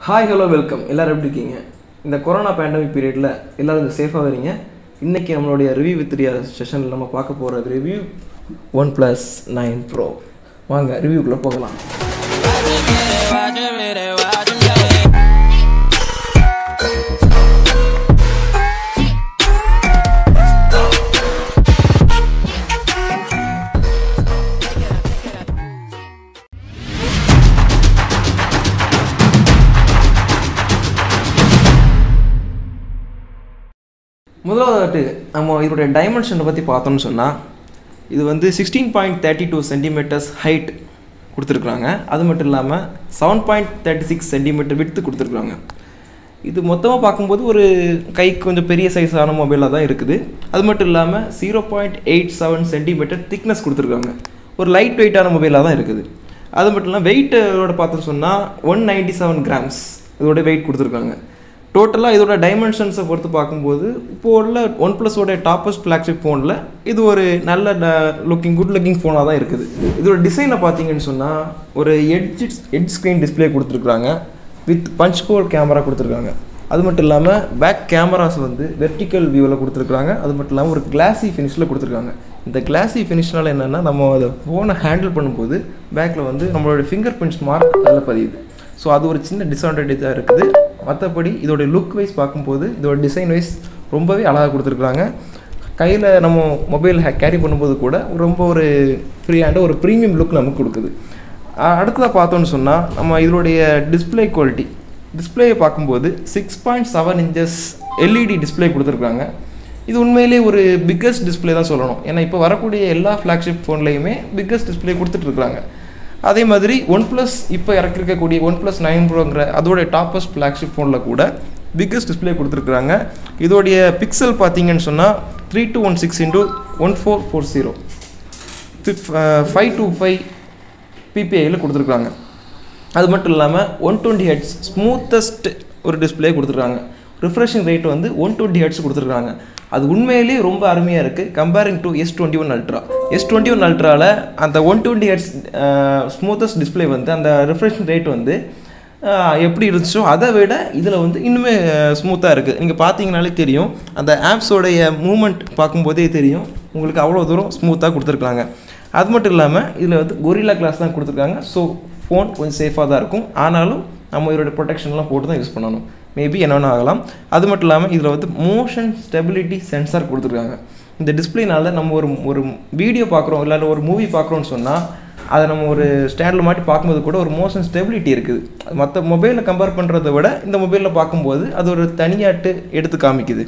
hi hello welcome எல்லோரும் எப்படி இருக்கீங்க இந்த கொரோனா பேண்டமிக் பீரியடில் எல்லோரும் இந்த சேஃபாக வரீங்க இன்றைக்கி நம்மளுடைய ரிவ்யூ வித் ரியா செஷனில் நம்ம பார்க்க போகிற review OnePlus nine pro வாங்க ரிவ்யூக்குள்ளே போகலாம் முதலாவது நம்ம இதோடைய டைமென்ஷனை பற்றி பார்த்தோம்னு சொன்னால் இது வந்து sixteen point thirty two centimetres height கொடுத்துருக்குறாங்க அது மட்டும் இல்லாமல் seven point thirty six centimetre width கொடுத்துருக்குறாங்க இது மொத்தமாக பார்க்கும்போது ஒரு கைக்கு கொஞ்சம் பெரிய சைஸான மொபைலாக தான் இருக்குது அது மட்டும் இல்லாமல் zero point eight seven centimetre thickness கொடுத்துருக்காங்க ஒரு லைட் வெயிட்டான மொபைலாக தான் இருக்குது அது மட்டும் இல்லாமல் வெயிட்டோட பார்த்தோம்னு சொன்னால் ஒன் நைன்டி செவன் கிராம்ஸ் இதோட வெயிட் கொடுத்துருக்காங்க டோட்டலாக இதோட டைமென்ஷன்ஸை பொறுத்து பார்க்கும்போது இப்போ உள்ள ஒன் ப்ளஸோட டாப்பஸ்ட் ஃப்ளாக்ஷிப் ஃபோனில் இது ஒரு நல்ல லுக்கிங் குட் லுக்கிங் ஃபோனாக தான் இருக்குது இதோட டிசைனை பார்த்தீங்கன்னு சொன்னால் ஒரு எட்ஜ் எட்ஜ் ஸ்க்ரீன் டிஸ்பிளே கொடுத்துருக்குறாங்க வித் பஞ்ச் கோல் கேமரா கொடுத்துருக்காங்க அது மட்டும் இல்லாமல் பேக் கேமராஸ் வந்து வெர்டிக்கல் வியூவில் கொடுத்துருக்காங்க அது மட்டும் இல்லாமல் ஒரு கிளாஸி ஃபினிஷில் கொடுத்துருக்காங்க இந்த கிளாஸி ஃபினிஷ்னால என்னென்னா நம்ம அதை ஃபோனை ஹேண்டில் பண்ணும்போது பேக்கில் வந்து நம்மளோட ஃபிங்கர் பிரிண்ட்ஸ் மார்க் அதில் பதியுது ஸோ அது ஒரு சின்ன டிஸ்அட்வான்டேஜாக இருக்குது மற்றபடி இதோடைய லுக் வைஸ் பார்க்கும்போது இதோட டிசைன் வைஸ் ரொம்பவே அழகாக கொடுத்துருக்குறாங்க கையில் நம்ம மொபைல் கேரி பண்ணும்போது கூட ரொம்ப ஒரு ஃப்ரீயாண்ட ஒரு ப்ரீமியம் லுக் நமக்கு கொடுக்குது அடுத்ததாக பார்த்தோன்னு சொன்னால் நம்ம இதோடைய டிஸ்பிளே குவாலிட்டி டிஸ்பிளேயை பார்க்கும்போது six point seven inches LED display கொடுத்துருக்காங்க இது உண்மையிலே ஒரு பிக்கஸ்ட் டிஸ்பிளே தான் சொல்லணும் ஏன்னா இப்போ வரக்கூடிய எல்லா ஃப்ளாக்ஷிப் ஃபோன்லேயுமே பிக்கஸ்ட் டிஸ்பிளே கொடுத்துட்ருக்குறாங்க அதே மாதிரி ஒன் ப்ளஸ் இப்போ இறக்கிருக்கக்கூடிய ஒன் ப்ளஸ் நைன் ப்ரோங்கிற அதோடைய டாப்பஸ்ட் ஃப்ளாக்ஷிப் ஃபோனில் கூட பிக்கஸ்ட் டிஸ்பிளே கொடுத்துருக்குறாங்க இதோடைய பிக்சல் பார்த்தீங்கன்னு சொன்னால் three two one six into one four four zero five two five பிபிஐயில் கொடுத்துருக்குறாங்க அது மட்டும் இல்லாமல் ஒன் டுவெண்ட்டி ஹெட்ஸ் ஸ்மூத்தஸ்ட் ஒரு டிஸ்பிளே கொடுத்துருக்காங்க ரிஃப்ரெஷிங் ரேட் வந்து ஒன் டுவெண்ட்டி ஹெட்ஸ் கொடுத்துருக்காங்க அது உண்மையிலேயே ரொம்ப அருமையாக இருக்குது comparing to S twenty one ultra S twenty one அல்ட்ராவில் அந்த one twenty hertz smoothest display வந்து அந்த ரிஃப்ரெஷிங் ரேட் வந்து எப்படி இருந்துச்சோ அதை விட இதில் வந்து இன்னுமே ஸ்மூத்தாக இருக்குது நீங்கள் பார்த்தீங்கனாலே தெரியும் அந்த ஆப்ஸோடைய மூமெண்ட் பார்க்கும்போதே தெரியும் உங்களுக்கு அவ்வளோ தூரம் ஸ்மூத்தாக கொடுத்துருக்காங்க அது மட்டும் இல்லாமல் இதில் வந்து கொரில்லா கிளாஸ் தான் கொடுத்துருக்காங்க ஸோ ஃபோன் கொஞ்சம் சேஃபாக தான் இருக்கும் ஆனாலும் நம்ம இதோட ப்ரொடெக்ஷன்லாம் போட்டு தான் யூஸ் பண்ணணும் மேபி என்ன ஆகலாம் அது மட்டும் இல்லாமல் இதில் வந்து மோஷன் ஸ்டெபிலிட்டி சென்சார் கொடுத்துருக்காங்க இந்த டிஸ்பிளேனால நம்ம ஒரு ஒரு வீடியோ பார்க்குறோம் இல்லை ஒரு மூவி பார்க்குறோன்னு சொன்னால் அதை நம்ம ஒரு ஸ்டாண்டில் மாட்டி பார்க்கும்போது கூட ஒரு மோஷன் ஸ்டெபிலிட்டி இருக்குது மற்ற மொபைலில் கம்பேர் பண்ணுறதை விட இந்த மொபைலில் பார்க்கும்போது அது ஒரு தனியாட்டு எடுத்து காமிக்குது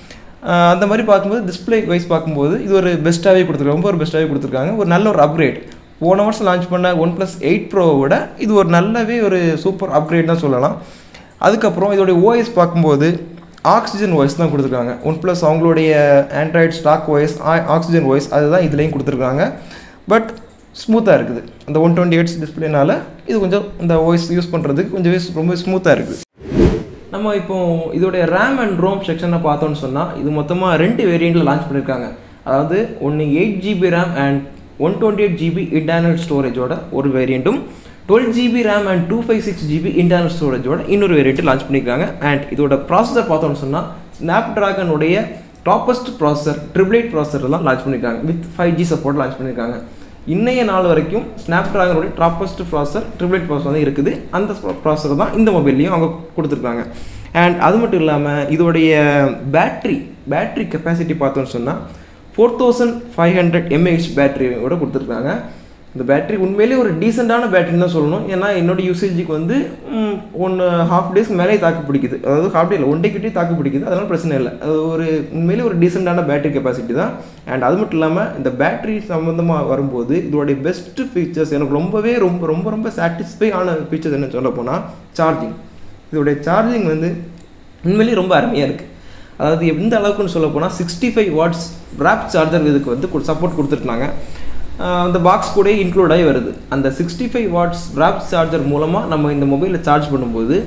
அந்த மாதிரி பார்க்கும்போது டிஸ்பிளே வைஸ் பார்க்கும்போது இது ஒரு பெஸ்ட்டாகவே கொடுத்துருக்காங்க ரொம்ப ஒரு பெஸ்ட்டாகவே கொடுத்துருக்காங்க ஒரு நல்ல ஒரு அப்கிரேட் போன வருஷம் லான்ச் பண்ண ஒன் ப்ளஸ் எயிட் ப்ரோவை விட இது ஒரு நல்லாவே ஒரு சூப்பர் அப்கிரேட் தான் சொல்லலாம் அதுக்கப்புறம் இதோடைய ஓஎஸ் பார்க்கும்போது ஆக்சிஜன் வாய்ஸ் தான் கொடுத்துருக்காங்க ஒன் ப்ளஸ் அவங்களுடைய Android stock voice Oxygen voice அதுதான் இதுலேயும் கொடுத்துருக்காங்க பட் ஸ்மூத்தாக இருக்குது அந்த ஒன் டுவெண்ட்டி எயிட்ஸ் டிஸ்பிளேனால இது கொஞ்சம் இந்த வாய்ஸ் யூஸ் பண்ணுறதுக்கு கொஞ்சம் ரொம்ப ஸ்மூத்தாக இருக்குது நம்ம இப்போ இதோடைய ரேம் அண்ட் ரோம் செக்ஷனை பார்த்தோம்னு சொன்னால் இது மொத்தமாக ரெண்டு வேரியண்ட்டில் லான்ச் பண்ணியிருக்காங்க அதாவது ஒன்று eight GB RAM and one twenty eight GB internal ஸ்டோரேஜோட ஒரு வேரியண்ட்டும் twelve GB RAM and two five six GB internal ஸ்டோரேஜோட இன்னொரு வேரியண்ட் லான்ச் பண்ணியிருக்காங்க அண்ட் இதோட ப்ராசஸர் பார்த்தோம்னு சொன்னால் ஸ்னாப் ட்ராகனுடைய toppest processor triple eight processor தான் லான்ச் பண்ணியிருக்காங்க with five G support launch பண்ணியிருக்காங்க இன்னைய நாள் வரைக்கும் ஸ்னாப் ட்ராகனுடைய toppest processor triple eight processor தான் இருக்குது அந்த ப்ராசஸர் தான் இந்த மொபைல்லையும் அவங்க கொடுத்துருக்காங்க அண்ட் அது மட்டும் இல்லாமல் இதோடைய பேட்ரி பேட்ரி கெப்பாசிட்டி பார்த்தோம்னு சொன்னால் four thousand five hundred mAh பேட்டரியோட கொடுத்துருக்காங்க இந்த பேட்டரி உண்மையிலேயே ஒரு டீசெண்டான பேட்டரின்னு தான் சொல்லணும் ஏன்னா என்னோட யூசேஜுக்கு வந்து ஒன்று ஹாஃப் டேஸ்க்கு மேலே தாக்கு பிடிக்குது அதாவது ஹாஃப் டே இல்லை ஒன் டே கிட்டே தாக்கு பிடிக்குது அதனால் பிரச்சனை இல்லை அது ஒரு உண்மையிலே ஒரு டீசெண்டான பேட்டரி கெப்பாசிட்டி தான் அண்ட் அது மட்டும் இல்லாமல் இந்த பேட்டரி சம்மந்தமாக வரும்போது இதோடைய பெஸ்ட் ஃபீச்சர்ஸ் எனக்கு ரொம்பவே ரொம்ப ரொம்ப ரொம்ப சாட்டிஸ்ஃபை ஆன ஃபீச்சர்ஸ் என்ன சொல்ல போனால் சார்ஜிங் இதோடைய சார்ஜிங் வந்து உண்மையிலேயே ரொம்ப அருமையாக இருக்குது அதாவது எந்த அளவுக்குன்னு சொல்ல போனால் sixty five watts warp charger இதுக்கு வந்து சப்போர்ட் கொடுத்துருக்காங்க அந்த பாக்ஸ் கூட இன்க்ளூட் ஆகி வருது அந்த sixty five watts warp charger மூலமாக நம்ம இந்த மொபைலில் சார்ஜ் பண்ணும்போது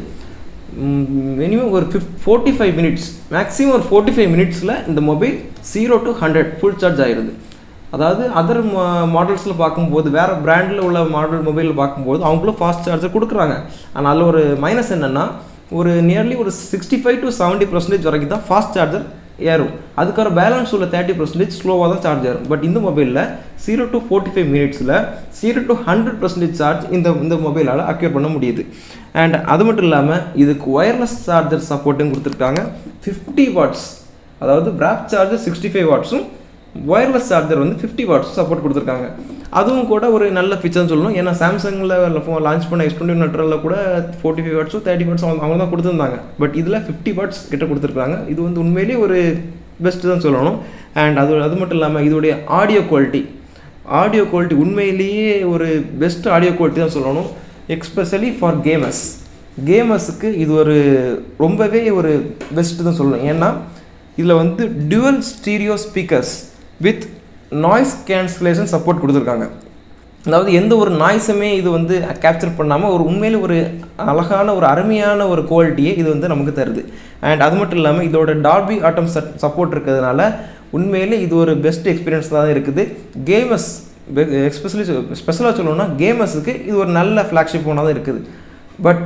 மினிமம் ஒரு ஃபிஃப் ஃபோர்ட்டி ஃபைவ் மினிட்ஸ் மேக்ஸிமம் ஒரு ஃபோர்ட்டி ஃபைவ் மினிட்ஸில் இந்த mobile zero to hundred full charge ஆயிடுது அதாவது அதர் மாடல்ஸில் பார்க்கும்போது வேறு பிராண்டில் உள்ள மாடல் மொபைலில் பார்க்கும்போது அவங்களும் ஃபாஸ்ட் சார்ஜர் கொடுக்குறாங்க ஆனால் அதில் ஒரு மைனஸ் என்னென்னா ஒரு நியர்லி ஒரு sixty five to seventy percentage வரைக்கும் தான் ஃபாஸ்ட் சார்ஜர் ஏறும் அதுக்கப்புறம் பேலன்ஸ் உள்ள தேர்ட்டி பர்சன்டேஜ் ஸ்லோவாக தான் சார்ஜ் ஏறும் பட் இந்த மொபைலில் ஜீரோ டு ஃபோர்ட்டி ஃபைவ் மினிட்ஸில் zero to hundred percentage charge இந்த இந்த மொபைலால் அக்யூர் பண்ண முடியுது அண்ட் அது மட்டும் இல்லாமல் இதுக்கு ஒயர்லெஸ் சார்ஜர் சப்போர்ட்டும் கொடுத்துருக்காங்க ஃபிஃப்டி வாட்ஸ் அதாவது பிராப் சார்ஜர் சிக்ஸ்டி ஃபைவ் வாட்ஸும் ஒயர்லெஸ் சார்ஜர் வந்து ஃபிஃப்டி வாட்ஸ் சப்போர்ட் கொடுத்துருக்காங்க அதுவும் கூட ஒரு நல்ல ஃபீச்சர்னு சொல்லணும் ஏன்னா சாம்சங்கில் ஃபோன் லான்ச் பண்ண எஸ் டுவெண்ட்டி நெட்ரில் கூட ஃபோர்ட்டி ஃபைவ் வாட்ஸும் தேர்ட்டி வாட்ஸ் அவங்க அவங்க தான் கொடுத்துருந்தாங்க பட் இதில் ஃபிஃப்டி வாட்ஸ் கிட்ட கொடுத்துருக்காங்க இது வந்து உண்மையிலேயே ஒரு பெஸ்ட்டு தான் சொல்லணும் அண்ட் அது அது மட்டும் இல்லாமல் இதோடைய ஆடியோ குவாலிட்டி ஆடியோ குவாலிட்டி உண்மையிலேயே ஒரு பெஸ்ட் ஆடியோ குவாலிட்டி தான் சொல்லணும் எக்ஸ்பெஷலி ஃபார் கேமர்ஸ் கேமர்ஸுக்கு இது ஒரு ரொம்பவே ஒரு பெஸ்ட்டு தான் சொல்லணும் ஏன்னா இதில் வந்து dual stereo speakers with noise cancellation support கொடுத்துருக்காங்க அதாவது எந்த ஒரு நாய்ஸுமே இது வந்து கேப்சர் பண்ணாமல் ஒரு உண்மையிலே ஒரு அழகான ஒரு அருமையான ஒரு குவாலிட்டியை இது வந்து நமக்கு தருது அண்ட் அது மட்டும் இல்லாமல் இதோட டால்பி ஆட்டம் சப்போர்ட் இருக்கிறதுனால உண்மையிலே இது ஒரு பெஸ்ட் எக்ஸ்பீரியன்ஸ் தான் இருக்குது கேமர்ஸ் எஸ்பெஷலி ஸ்பெஷலாக சொல்லணும்னா கேமர்ஸுக்கு இது ஒரு நல்ல ஃப்ளாக்ஷிப் ஃபோனாக தான் இருக்குது பட்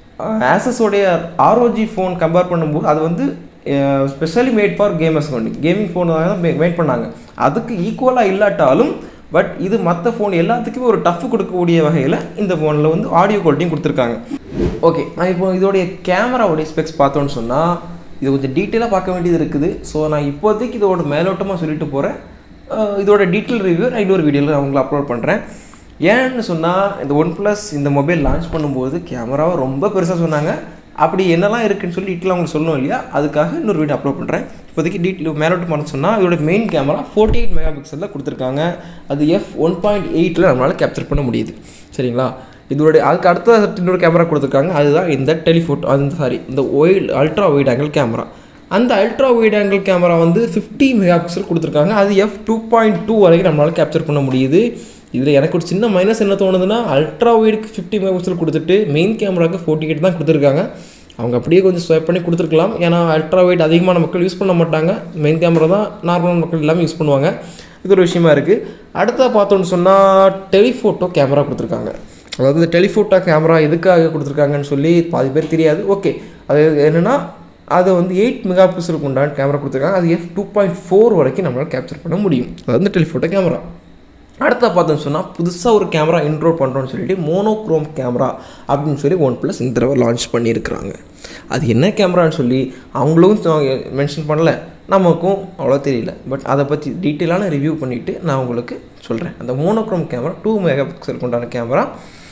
ஆசஸோடைய ஆர்ஓஜி ஃபோன் கம்பேர் பண்ணும்போது அது வந்து specially made for gamers only gaming phone தான் மேட் பண்ணாங்க அதுக்கு ஈக்குவலாக இல்லாட்டாலும் பட் இது மற்ற ஃபோன் எல்லாத்துக்குமே ஒரு டஃப் கொடுக்கக்கூடிய வகையில் இந்த ஃபோனில் வந்து ஆடியோ குவாலிட்டியும் கொடுத்துருக்காங்க ஓகே நான் இப்போ இதோடைய கேமராவுடைய ஸ்பெக்ஸ் பார்த்தோன்னு சொன்னால் இது கொஞ்சம் டீட்டெயிலாக பார்க்க வேண்டியது இருக்குது ஸோ நான் இப்போதைக்கு இதோட மேலோட்டமாக சொல்லிட்டு போகிறேன் இதோட டீட்டெயில் ரிவ்யூ நான் இன்னொரு வீடியோவில் நான் உங்களை அப்லோட் பண்ணுறேன் ஏன்னு சொன்னால் இந்த ஒன் ப்ளஸ் இந்த மொபைல் லான்ச் பண்ணும்போது கேமராவை ரொம்ப பெருசாக சொன்னாங்க அப்படி என்னெல்லாம் இருக்குன்னு சொல்லி டீட்டெயில் அவங்களுக்கு சொல்லணும் இல்லையா அதுக்காக இன்னொரு வீடியோ அப்லோட் பண்ணுறேன் இப்போதைக்கு டீட்டெயில் மேலோட்டு பண்ண சொன்னால் இதோட main camera forty eight mega பிக்சலில் கொடுத்துருக்காங்க அது எஃப் ஒன் பாயிண்ட் எயிட்டில் நம்மளால் கேப்சர் பண்ண முடியுது சரிங்களா இதோடைய அதுக்கு அடுத்த இன்னொரு கேமரா கொடுத்துருக்காங்க அதுதான் இந்த டெலிஃபோட்டோ அந்த சாரி இந்த wide ultra wide angle camera அந்த அல்ட்ரா ஒயிட் ஆங்கிள் கேமரா வந்து ஃபிஃப்டி மெகா பிக்சல் கொடுத்துருக்காங்க அது எஃப் டூ பாயிண்ட் டூ வரைக்கும் நம்மளால் கேப்சர் பண்ண முடியுது இதில் எனக்கு ஒரு சின்ன மைனஸ் என்ன தோணுதுன்னா அல்ட்ரா ஒயிடுக்கு ஃபிஃப்டி மெகா பிக்சல் கொடுத்துட்டு மெயின் கேமராவுக்கு ஃபோர்ட்டி எயிட் தான் கொடுத்துருக்காங்க அவங்க அப்படியே கொஞ்சம் ஸ்வைப் பண்ணி கொடுத்துருக்கலாம் ஏன்னா அல்ட்ரா ஒயிட் அதிகமான மக்கள் யூஸ் பண்ண மாட்டாங்க மெயின் கேமரா தான் நார்மலான மக்கள் எல்லாமே யூஸ் பண்ணுவாங்க இது ஒரு விஷயமா இருக்குது அடுத்ததாக பார்த்தோன்னு சொன்னால் டெலிஃபோட்டோ கேமரா கொடுத்துருக்காங்க அதாவது இந்த டெலிஃபோட்டோ கேமரா எதுக்காக கொடுத்துருக்காங்கன்னு சொல்லி பாதி பேர் தெரியாது ஓகே அது என்னென்னா அது வந்து எயிட் மெகா பிக்சலுக்கு உண்டான கேமரா கொடுத்துருக்காங்க அது எஃப் டூ பாயிண்ட் ஃபோர் வரைக்கும் நம்மளால் கேப்சர் பண்ண முடியும் அதாவது டெலிஃபோட்டோ கேமரா அடுத்த பார்த்தோன்னு சொன்னால் புதுசாக ஒரு கேமரா இன்ட்ரோல் பண்ணுறோன்னு சொல்லிட்டு மோனோக்ரோம் கேமரா அப்படின்னு சொல்லி ஒன் ப்ளஸ் இந்த தடவை லான்ச் பண்ணியிருக்கிறாங்க அது என்ன கேமரான்னு சொல்லி அவங்களும் மென்ஷன் பண்ணல நமக்கும் அவ்வளோ தெரியல பட் அதை பற்றி டீட்டெயிலான ரிவ்யூ பண்ணிவிட்டு நான் உங்களுக்கு சொல்கிறேன் அந்த monochrome camera two mega pixel கொண்டான கேமரா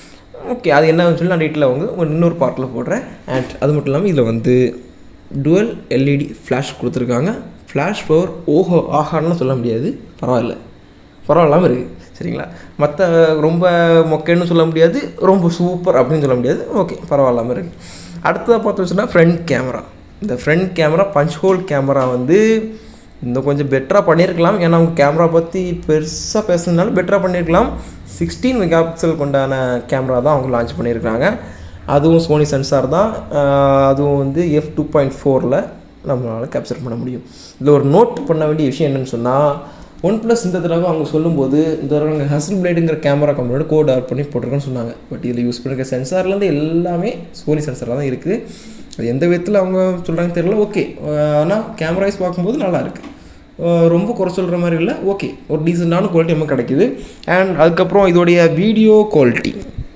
ஓகே அது என்னன்னு சொல்லி நான் டீட்டெயிலாக வந்து ஒரு இன்னொரு பார்ட்டில் போடுறேன் அண்ட் அது மட்டும் இல்லாமல் இதில் வந்து டுவல் எல்இடி ஃப்ளாஷ் கொடுத்துருக்காங்க ஃப்ளாஷ் பவர் ஓஹோ ஆஹான்னு சொல்ல முடியாது பரவாயில்ல பரவாயில்லாமல் இருக்குது சரிங்களா மற்ற ரொம்ப மொக்கைன்னு சொல்ல முடியாது ரொம்ப சூப்பர் அப்படின்னு சொல்ல முடியாது ஓகே பரவாயில்லாமல் இருக்குது அடுத்ததாக பார்த்தோம் சொன்னால் ஃப்ரண்ட் கேமரா இந்த front camera punch hole camera வந்து இன்னும் கொஞ்சம் பெட்டராக பண்ணியிருக்கலாம் ஏன்னா அவங்க கேமரா பற்றி பெருசாக பேசுனதுனால பெட்டராக பண்ணியிருக்கலாம் சிக்ஸ்டீன் மெகா பிக்சல் கொண்டான கேமரா தான் அவங்க லான்ச் பண்ணியிருக்காங்க அதுவும் சோனி சென்சார் தான் அதுவும் வந்து எஃப் டூ பாயிண்ட் ஃபோரில் நம்மளால் கேப்சர் பண்ண முடியும் இதில் ஒரு நோட் பண்ண வேண்டிய விஷயம் என்னென்னு சொன்னால் ஒன் ப்ளஸ் இந்த தடவை அவங்க சொல்லும்போது இந்த தடவை நாங்கள் ஹசன் பிளேடுங்கிற கேமரா கம்பெனியோட கோட் ஆட் பண்ணி போட்டிருக்கோன்னு சொன்னாங்க பட் இதில் யூஸ் பண்ணிருக்க சென்சார்லேருந்து எல்லாமே சோனி சென்சாராக தான் இருக்குது அது எந்த விதத்தில் அவங்க சொல்கிறாங்க தெரியல ஓகே ஆனால் கேமரா வைஸ் பார்க்கும்போது நல்லா இருக்குது ரொம்ப குறை சொல்கிற மாதிரி இல்லை ஓகே ஒரு டீசெண்டான குவாலிட்டி நமக்கு கிடைக்குது அண்ட் அதுக்கப்புறம் இதோடைய வீடியோ குவாலிட்டி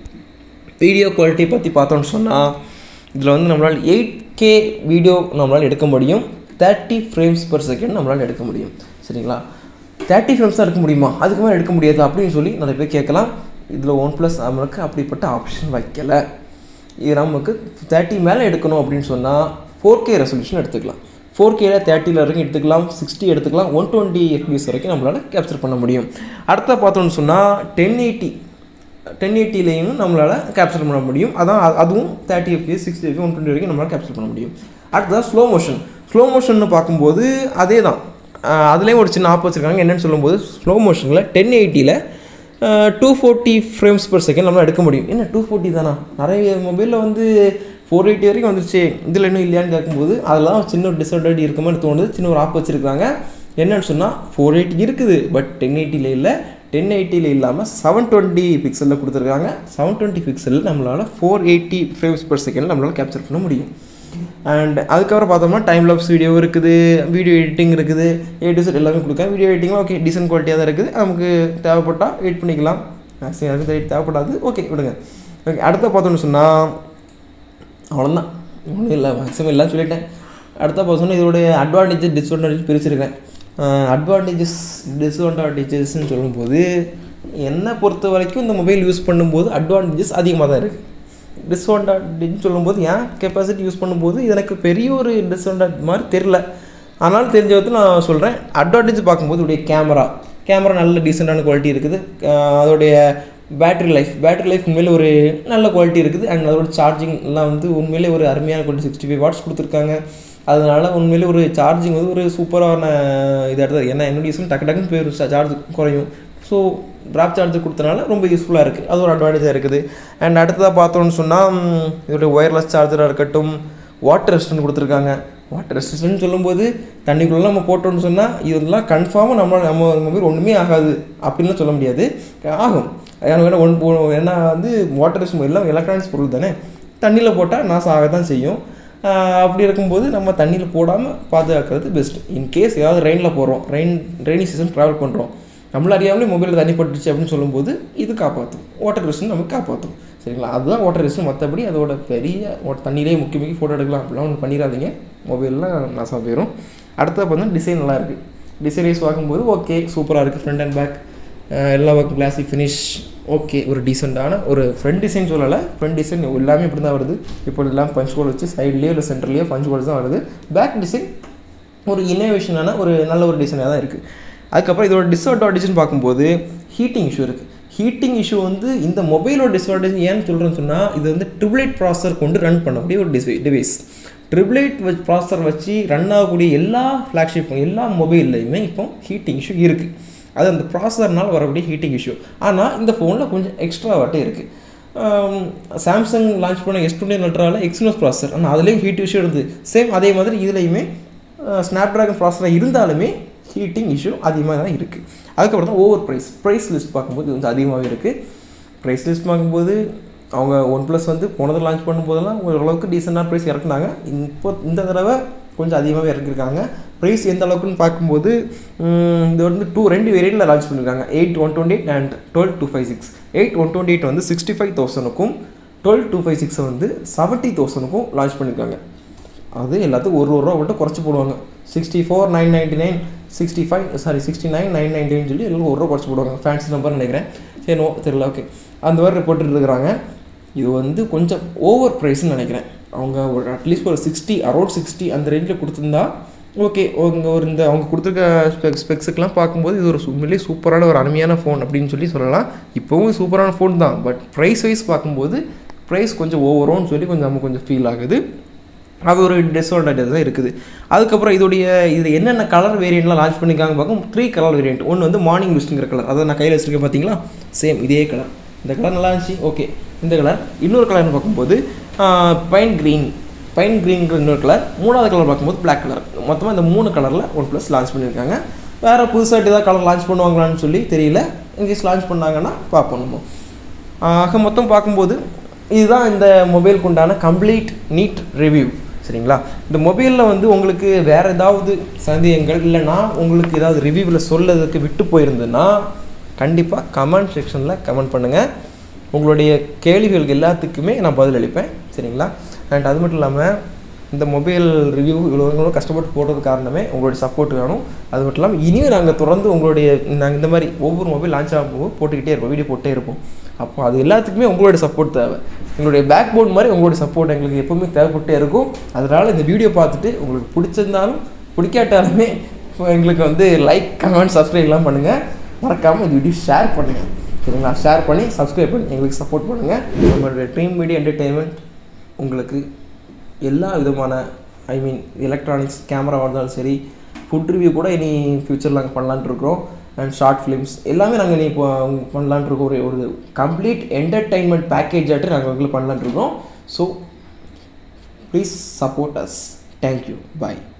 வீடியோ குவாலிட்டி பற்றி பார்த்தோன்னு சொன்னால் இதில் வந்து நம்மளால் எயிட் கே வீடியோ நம்மளால் எடுக்க முடியும் தேர்ட்டி ஃப்ரேம்ஸ் பர் செகண்ட் நம்மளால் எடுக்க முடியும் சரிங்களா தேர்ட்டி ஃப்ரேம்ஸ் தான் எடுக்க முடியுமா அதுக்கு மேலே எடுக்க முடியாது அப்படின்னு சொல்லி நிறைய பேர் கேட்கலாம் இதில் ஒன் ப்ளஸ் நம்மளுக்கு அப்படிப்பட்ட ஆப்ஷன் வைக்கலை இது நமக்கு தேர்ட்டி மேலே எடுக்கணும் அப்படின்னு சொன்னால் ஃபோர் கே ரெசல்யூஷன் எடுத்துக்கலாம் ஃபோர் கேல தேர்ட்டியில் வரைக்கும் எடுத்துக்கலாம் சிக்ஸ்டி எடுத்துக்கலாம் ஒன் டுவெண்ட்டி எஃபிஎஸ் வரைக்கும் நம்மளால் கேப்சர் பண்ண முடியும் அடுத்த பார்த்தோன்னு சொன்னால் டென் எயிட்டி டென் எயிட்டிலையும் நம்மளால் கேப்சர் பண்ண முடியும் அதான் அதுவும் தேர்ட்டி எஃபிஎஸ் சிக்ஸ்டி எஃபி ஒன் டுவெண்ட்டி வரைக்கும் நம்மளால் கேப்சர் பண்ண முடியும் அடுத்ததாக ஸ்லோ மோஷன் ஸ்லோ மோஷன் பார்க்கும்போது அதே தான் அதுலேயும் ஒரு சின்ன ஆப் வச்சுருக்காங்க என்னென்னு சொல்லும்போது ஸ்லோ மோஷனில் டென் எயிட்டியில் two forty frames per second நம்மளால் எடுக்க முடியும் என்ன டூ ஃபோர்ட்டி தானா நிறைய மொபைலில் வந்து ஃபோர் எயிட்டி வரைக்கும் வந்துருச்சு இதில் இன்னும் இல்லையான்னு கேட்கும்போது அதெல்லாம் சின்ன ஒரு டிஸ்அட்வான்டேஜ் இருக்க மாதிரி தோணுது சின்ன ஒரு ஆப் வச்சுருக்காங்க என்னன்னு சொன்னால் ஃபோர் எயிட்டி இருக்குது பட் டென் எயிட்டியில் இல்லை டென் எயிட்டியில் இல்லாமல் செவன் டுவெண்ட்டி பிக்சலில் கொடுத்துருக்காங்க செவன் டுவெண்ட்டி பிக்சலில் நம்மளால் four eighty frames per second நம்மளால் கேப்சர் பண்ண முடியும் அண்ட் அதுக்கப்புறம் பார்த்தோம்னா டைம் லாப்ஸ் வீடியோ இருக்குது வீடியோ எடிட்டிங் இருக்குது ஏ டு செட் எல்லாமே கொடுக்காங்க வீடியோ எடிட்டிங்லாம் ஓகே டீசென்ட் குவாலிட்டியாக தான் இருக்குது நமக்கு தேவைப்பட்டால் எடிட் பண்ணிக்கலாம் மேக்ஸிமம் யாருக்கும் எடிட் தேவைப்படாது ஓகே விடுங்க ஓகே அடுத்த பார்த்தோம்னு சொன்னால் அவ்வளோதான் ஒன்றும் இல்லை மேக்ஸிமம் எல்லாம் சொல்லிட்டேன் அடுத்த பார்த்தோன்னா இதோடைய அட்வான்டேஜஸ் டிஸ்அட்வான்டேஜ் பிரிச்சிருக்கேன் அட்வான்டேஜஸ் டிஸ்அட்வான்டேஜஸ்ன்னு சொல்லும்போது என்னை பொறுத்த வரைக்கும் இந்த மொபைல் யூஸ் பண்ணும்போது அட்வான்டேஜஸ் அதிகமாக தான் இருக்குது டிஸ்அட்வான்டேஜ்னு சொல்லும்போது ஏன் கெப்பாசிட்டி யூஸ் பண்ணும்போது எனக்கு பெரிய ஒரு டிஸ்அட்வான்டேஜ் மாதிரி தெரில ஆனால் தெரிஞ்ச விதத்தில் நான் சொல்கிறேன் அட்வான்டேஜ் பார்க்கும்போது இதோடைய கேமரா கேமரா நல்ல டீசெண்டான குவாலிட்டி இருக்குது அஹ் அதோடைய பேட்டரி லைஃப் பேட்டரி லைஃப் உண்மையிலே ஒரு நல்ல குவாலிட்டி இருக்குது அண்ட் அதோட சார்ஜிங் எல்லாம் வந்து உண்மையிலே ஒரு அருமையான குவாலிட்டி சிக்ஸ்டி ஃபைவ் வாட்ஸ் கொடுத்துருக்காங்க அதனால உண்மையிலே ஒரு சார்ஜிங் வந்து ஒரு சூப்பரான இதாக இருக்குது ஏன்னா என்னுடைய யூஸ் டக்கு டக்குன்னு போய் சார்ஜ் குறையும் ஸோ ட்ராப் சார்ஜர் கொடுத்தனால ரொம்ப யூஸ்ஃபுல்லாக இருக்குது அது ஒரு அட்வான்டேஜாக இருக்குது அண்ட் அடுத்ததாக பார்த்தோம்னு சொன்னால் இதோடைய ஒயர்லெஸ் சார்ஜராக இருக்கட்டும் வாட்டர் ரெஸ்டன்ட் கொடுத்துருக்காங்க வாட்டர் ரெஸ்டன்ட்னு சொல்லும்போது தண்ணிக்குள்ளே நம்ம போட்டோம்னு சொன்னால் இதெல்லாம் கன்ஃபார்மாக நம்ம நம்ம மொபைல் ஒன்றுமே ஆகாது அப்படின்லாம் சொல்ல முடியாது ஆகும் ஏன்னா ஒன் ஏன்னா வந்து வாட்டர் ரெஸ்ட் எல்லாம் எலக்ட்ரானிக்ஸ் பொருள் தானே தண்ணியில் போட்டால் நாசம் ஆக தான் செய்யும் ஆஹ் அப்படி இருக்கும்போது நம்ம தண்ணியில் போடாமல் பாதுகாக்கிறது பெஸ்ட் இன்கேஸ் ஏதாவது ரெயினில் போகிறோம் ரெயின் ரெய்னி சீசன் ட்ராவல் பண்ணுறோம் நம்மள அறியாமலே மொபைலில் தண்ணி பட்டுச்சு அப்படின்னு சொல்லும்போது இது காப்பாற்றும் வாட்டர் ரெஸ்ட் நமக்கு காப்பாற்றும் சரிங்களா அதுதான் வாட்டர் ரெஸ்ட் மற்றபடி அதோட பெரிய water- தண்ணியிலே முக்கி முக்கி ஃபோட்டோ எடுக்கலாம் அப்படிலாம் ஒன்று பண்ணிடாதீங்க மொபைல்லாம் நாசமாக போயிடும் அடுத்தது பார்த்தா டிசைன் நல்லா இருக்குது டிசைன் வைஸ் பார்க்கும்போது ஓகே சூப்பராக இருக்குது ஃப்ரண்ட் அண்ட் பேக் எல்லா ஒர்க்கும் கிளாசிக் ஃபினிஷ் ஓகே ஒரு டீசெண்டான ஒரு ஃப்ரண்ட் டிசைன் சொல்லலை ஃப்ரண்ட் டிசைன் எல்லாமே இப்படி தான் வருது இப்போ எல்லாம் பஞ்ச் ஹோல் வச்சு சைட்லேயோ இல்லை சென்டர்லேயோ பஞ்ச் ஹோல்ஸ் தான் வருது பேக் டிசைன் ஒரு இன்னோவேஷனான ஒரு நல்ல ஒரு டிசைனாக தான் இருக்குது அதுக்கப்புறம் இதோட டிஸ்அட்வான்டேஜ்னு பார்க்கும்போது ஹீட்டிங் இஷ்யூ இருக்குது ஹீட்டிங் இஷ்யூ வந்து இந்த மொபைலோட டிஸ்அட்வான்டேஜ் ஏன்னு சொல்கிறேன்னு சொன்னால் இது வந்து ட்ரிபிளைட் ப்ராசர் கொண்டு ரன் பண்ணக்கூடிய ஒரு டிஸ் டிவைஸ் ட்ரிபிளைட் ப்ராசர் வச்சு ரன் ஆகக்கூடிய எல்லா ஃப்ளாக்ஷிப் எல்லா மொபைல்லையுமே இப்போ ஹீட்டிங் இஷ்யூ இருக்குது அது அந்த ப்ராசஸர்னால் வரக்கூடிய ஹீட்டிங் இஷ்யூ ஆனால் இந்த ஃபோனில் கொஞ்சம் எக்ஸ்ட்ராவாட்டே இருக்குது சாம்சங் லான்ச் பண்ண எஸ் டுவெண்ட்டி அல்ட்ராவில் எக்ஸ்னோஸ் ப்ராசஸர் ஆனால் அதுலேயும் ஹீட் இஷ்யூ இருந்தது சேம் அதே மாதிரி இதுலேயுமே ஸ்னாப் ட்ராகன் ப்ராசஸராக இருந்தாலுமே ஹீட்டிங் இஷ்யூ அதிகமாக தான் இருக்குது அதுக்கப்புறம் தான் ஓவர் ப்ரைஸ் ப்ரைஸ் லிஸ்ட் பார்க்கும்போது இது வந்து அதிகமாகவே இருக்குது ப்ரைஸ் லிஸ்ட் பார்க்கும்போது அவங்க ஒன் ப்ளஸ் வந்து போனது லான்ச் பண்ணும்போதெல்லாம் ஓரளவுக்கு டீசெண்டான ப்ரைஸ் இறக்குனாங்க இப்போ இந்த தடவை கொஞ்சம் அதிகமாகவே இறக்கிருக்காங்க ப்ரைஸ் எந்த அளவுக்குன்னு பார்க்கும்போது உம், இது வந்து டூ ரெண்டு வேரியண்ட்டில் லான்ச் பண்ணியிருக்காங்க eight one twenty eight and twelve two five six eight one twenty eight வந்து சிக்ஸ்டி ஃபைவ் தௌசண்ட்க்கும் டுவெல் டூ ஃபைவ் சிக்ஸை வந்து செவன்ட்டி தௌசண்ட்க்கும் லான்ச் பண்ணியிருக்காங்க அது எல்லாத்துக்கும் ஒரு ஒரு ரூபா மட்டும் குறைச்சி போடுவாங்க sixty four nine ninety nine sixty five sorry sixty nine nine நைன்ட்டின்னு சொல்லி எல்லாம் ஒரு ரூபா குறைச்சி போடுவாங்க ஃபேன்சி நம்பர் நினைக்கிறேன் சரி நோ தெரியல ஓகே அந்த மாதிரி போட்டுட்டு இருக்கிறாங்க இது வந்து கொஞ்சம் ஓவர் ப்ரைஸ்னு நினைக்கிறேன் அவங்க ஒரு அட்லீஸ்ட் ஒரு சிக்ஸ்டி அரௌண்ட் சிக்ஸ்டி அந்த ரேஞ்சில் கொடுத்துருந்தா ஓகே அவங்க ஒரு இந்த அவங்க கொடுத்துருக்க ஸ்பெக்ஸ் ஸ்பெக்ஸுக்கெலாம் பார்க்கும்போது இது ஒரு உண்மையிலேயே சூப்பரான ஒரு அருமையான ஃபோன் அப்படின்னு சொல்லி சொல்லலாம் இப்போவும் சூப்பரான ஃபோன் தான் பட் ப்ரைஸ் வைஸ் பார்க்கும்போது ப்ரைஸ் கொஞ்சம் ஓவரோன்னு சொல்லி கொஞ்சம் நமக்கு கொஞ்சம் ஃபீல் ஆகுது அது ஒரு டிஸ்அட்வான்டேஜ் தான் இருக்குது அதுக்கப்புறம் இதோடைய இது என்னென்ன கலர் வேரியண்ட்லாம் லான்ச் பண்ணியிருக்காங்க பார்க்கும் த்ரீ கலர் வேரியண்ட் ஒன்று வந்து மார்னிங் விஸ்ட்டுங்கிற கலர் அதை நான் கையில் வச்சிருக்கேன் பார்த்தீங்களா சேம் இதே கலர் இந்த கலர் நல்லா இருந்துச்சு ஓகே இந்த கலர் இன்னொரு கலர்னு பார்க்கும்போது பைன் க்ரீன் பைன் க்ரீன்ங்கிற இன்னொரு கலர் மூணாவது கலர் பார்க்கும்போது Black கலர் மொத்தமாக இந்த மூணு கலரில் ஒன் ப்ளஸ் லான்ச் பண்ணியிருக்காங்க வேறு புதுசாக ஏதாவது கலர் லான்ச் பண்ணுவாங்களான்னு சொல்லி தெரியல இன்கேஸ் லான்ச் பண்ணாங்கன்னா பார்ப்போம் நம்ம ஆக மொத்தம் பார்க்கும்போது இதுதான் இந்த மொபைலுக்கு உண்டான கம்ப்ளீட் நீட் ரிவ்யூ சரிங்களா இந்த மொபைலில் வந்து உங்களுக்கு வேறு ஏதாவது சந்தேகங்கள் இல்லைன்னா உங்களுக்கு ஏதாவது ரிவ்யூவில் சொல்லதுக்கு விட்டு போயிருந்ததுன்னா கண்டிப்பாக கமெண்ட் செக்ஷனில் கமெண்ட் பண்ணுங்கள் உங்களுடைய கேள்விகளுக்கு எல்லாத்துக்குமே நான் பதில் அளிப்பேன் சரிங்களா அண்ட் அது மட்டும் இல்லாமல் இந்த மொபைல் ரிவ்யூ இவ்வளோ இவ்வளோ கஷ்டப்பட்டு போடுறது காரணமே உங்களுடைய சப்போர்ட் வேணும் அது மட்டும் இல்லாமல் இனியும் நாங்கள் தொடர்ந்து உங்களுடைய நாங்கள் இந்த மாதிரி ஒவ்வொரு மொபைல் லான்ச் ஆகும்போது போட்டுக்கிட்டே இருப்போம் வீடியோ போட்டே இருப்போம் அப்போ அது எல்லாத்துக்குமே உங்களுடைய சப்போர்ட் தேவை உங்களுடைய பேக் போன் மாதிரி உங்களுடைய சப்போர்ட் எங்களுக்கு எப்பவுமே தேவைப்பட்டே இருக்கும் அதனால் இந்த வீடியோ பார்த்துட்டு உங்களுக்கு பிடிச்சிருந்தாலும் பிடிக்காட்டாலுமே எங்களுக்கு வந்து லைக் கமெண்ட் சப்ஸ்கிரைப்லாம் பண்ணுங்கள் மறக்காமல் இந்த வீடியோ ஷேர் பண்ணுங்கள் சரிங்களா ஷேர் பண்ணி சப்ஸ்கிரைப் பண்ணி எங்களுக்கு சப்போர்ட் பண்ணுங்கள் நம்மளுடைய ட்ரீம் மீடியா என்டர்டெயின்மெண்ட் உங்களுக்கு எல்லா விதமான ஐ மீன் எலக்ட்ரானிக்ஸ் கேமராவாக இருந்தாலும் சரி ஃபுட் ரிவ்யூ கூட இனி ஃப்யூச்சரில் நாங்கள் பண்ணலான்ட்டு இருக்கிறோம் அண்ட் ஷார்ட் ஃபிலிம்ஸ் எல்லாமே நாங்கள் இனி இப்போ பண்ணலான்ட்டு இருக்கோம் ஒரு ஒரு கம்ப்ளீட் என்டர்டைன்மெண்ட் பேக்கேஜ் ஆட்டு நாங்கள் உங்களுக்கு பண்ணலான்ட்டு இருக்கோம் so please support us thank you bye